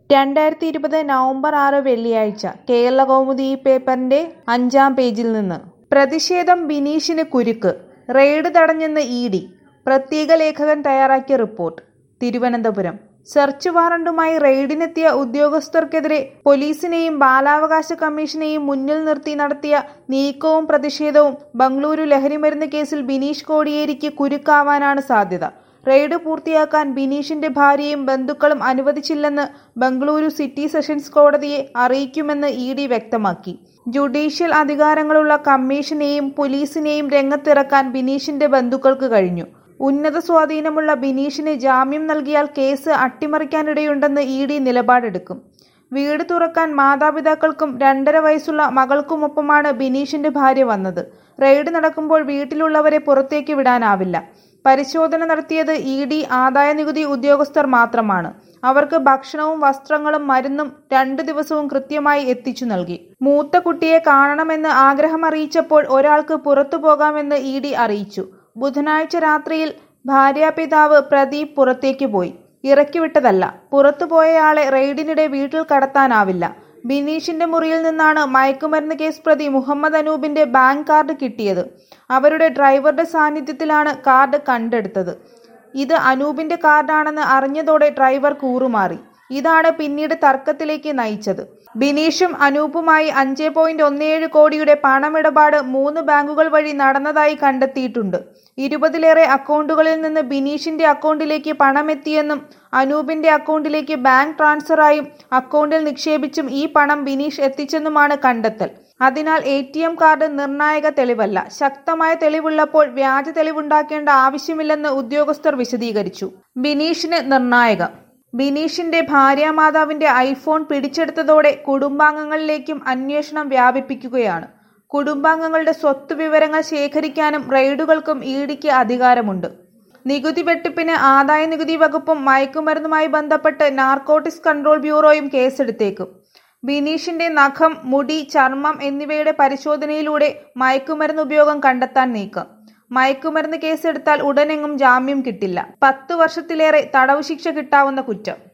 രണ്ടായിരത്തി ഇരുപത് നവംബർ ആറ് വെള്ളിയാഴ്ച കേരളകൗമുദി പേപ്പറിന്റെ അഞ്ചാം പേജിൽ നിന്ന് പ്രതിഷേധം ബിനീഷിന് കുരുക്ക് റെയ്ഡ് തടഞ്ഞെന്ന് ഇ ഡി പ്രത്യേക ലേഖകൻ തയ്യാറാക്കിയ റിപ്പോർട്ട് തിരുവനന്തപുരം സെർച്ച് വാറണ്ടുമായി റെയ്ഡിനെത്തിയ ഉദ്യോഗസ്ഥർക്കെതിരെ പോലീസിനെയും ബാലാവകാശ കമ്മീഷനെയും മുന്നിൽ നിർത്തി നടത്തിയ നീക്കവും പ്രതിഷേധവും ബംഗളൂരു ലഹരിമരുന്ന് കേസിൽ ബിനീഷ് കോടിയേരിക്ക് കുരുക്കാവാനാണ് സാധ്യത റെയ്ഡ് പൂർത്തിയാക്കാൻ ബിനീഷിന്റെ ഭാര്യയും ബന്ധുക്കളും അനുവദിച്ചില്ലെന്ന് ബംഗളൂരു സിറ്റി സെഷൻസ് കോടതിയെ അറിയിക്കുമെന്ന് ഇ ഡി വ്യക്തമാക്കി ജുഡീഷ്യൽ അധികാരങ്ങളുള്ള കമ്മീഷനെയും പോലീസിനെയും രംഗത്തിറക്കാൻ ബിനീഷിന്റെ ബന്ധുക്കൾക്ക് കഴിഞ്ഞു ഉന്നത സ്വാധീനമുള്ള ബിനീഷിന് ജാമ്യം നൽകിയാൽ കേസ് അട്ടിമറിക്കാനിടയുണ്ടെന്ന് ഇ ഡി നിലപാടെടുക്കും വീട് തുറക്കാൻ മാതാപിതാക്കൾക്കും രണ്ടര വയസ്സുള്ള മകൾക്കുമൊപ്പമാണ് ബിനീഷിന്റെ ഭാര്യ വന്നത് റെയ്ഡ് നടക്കുമ്പോൾ വീട്ടിലുള്ളവരെ പുറത്തേക്ക് വിടാനാവില്ല പരിശോധന നടത്തിയത് ഇ ഡി ആദായനികുതി ഉദ്യോഗസ്ഥർ മാത്രമാണ് അവർക്ക് ഭക്ഷണവും വസ്ത്രങ്ങളും മരുന്നും രണ്ടു ദിവസവും കൃത്യമായി എത്തിച്ചു നൽകി മൂത്ത കുട്ടിയെ കാണണമെന്ന് ആഗ്രഹമറിയിച്ചപ്പോൾ ഒരാൾക്ക് പുറത്തു പോകാമെന്ന് ഇ ഡി അറിയിച്ചു ബുധനാഴ്ച രാത്രിയിൽ ഭാര്യാപിതാവ് പ്രദീപ് പുറത്തേക്ക് പോയി ഇറക്കിവിട്ടതല്ല പുറത്തുപോയയാളെ റെയ്ഡിനിടെ വീട്ടിൽ കടത്താനാവില്ല ബിനീഷിന്റെ മുറിയിൽ നിന്നാണ് മയക്കുമരുന്ന് കേസ് പ്രതി മുഹമ്മദ് അനൂപിന്റെ ബാങ്ക് കാർഡ് കിട്ടിയത് അവരുടെ ഡ്രൈവറുടെ സാന്നിധ്യത്തിലാണ് കാർഡ് കണ്ടെടുത്തത് ഇത് അനൂപിന്റെ കാർഡാണെന്ന് അറിഞ്ഞതോടെ ഡ്രൈവർ കൂറുമാറി ഇതാണ് പിന്നീട് തർക്കത്തിലേക്ക് നയിച്ചത് ബിനീഷും അനൂപുമായി അഞ്ച് പോയിന്റ് ഒന്നേഴ് കോടിയുടെ പണമിടപാട് മൂന്ന് ബാങ്കുകൾ വഴി നടന്നതായി കണ്ടെത്തിയിട്ടുണ്ട് ഇരുപതിലേറെ അക്കൗണ്ടുകളിൽ നിന്ന് ബിനീഷിന്റെ അക്കൗണ്ടിലേക്ക് പണമെത്തിയെന്നും അനൂപിന്റെ അക്കൗണ്ടിലേക്ക് ബാങ്ക് ട്രാൻസ്ഫറായും അക്കൗണ്ടിൽ നിക്ഷേപിച്ചും ഈ പണം ബിനീഷ് എത്തിച്ചെന്നുമാണ് കണ്ടെത്തൽ അതിനാൽ എ ടി എം കാർഡ് നിർണായക തെളിവല്ല ശക്തമായ തെളിവുള്ളപ്പോൾ വ്യാജ തെളിവുണ്ടാക്കേണ്ട ആവശ്യമില്ലെന്ന് ഉദ്യോഗസ്ഥർ വിശദീകരിച്ചു ബിനീഷിന് നിർണായകം ബിനീഷിന്റെ ഭാര്യാമാതാവിന്റെ ഐഫോൺ പിടിച്ചെടുത്തതോടെ കുടുംബാംഗങ്ങളിലേക്കും അന്വേഷണം വ്യാപിപ്പിക്കുകയാണ് കുടുംബാംഗങ്ങളുടെ സ്വത്ത് വിവരങ്ങൾ ശേഖരിക്കാനും റെയ്ഡുകൾക്കും ഇ ഡിക്ക് അധികാരമുണ്ട് നികുതി വെട്ടിപ്പിന് ആദായ നികുതി വകുപ്പും മയക്കുമരുന്നുമായി ബന്ധപ്പെട്ട് നാർക്കോട്ടിക്സ് കൺട്രോൾ ബ്യൂറോയും കേസെടുത്തേക്കും ബിനീഷിന്റെ നഖം മുടി ചർമ്മം എന്നിവയുടെ പരിശോധനയിലൂടെ മയക്കുമരുന്ന് ഉപയോഗം കണ്ടെത്താൻ നീക്കം മയക്കുമരുന്ന് കേസെടുത്താൽ ഉടനെങ്ങും ജാമ്യം കിട്ടില്ല പത്തു വർഷത്തിലേറെ തടവ് ശിക്ഷ കിട്ടാവുന്ന കുറ്റം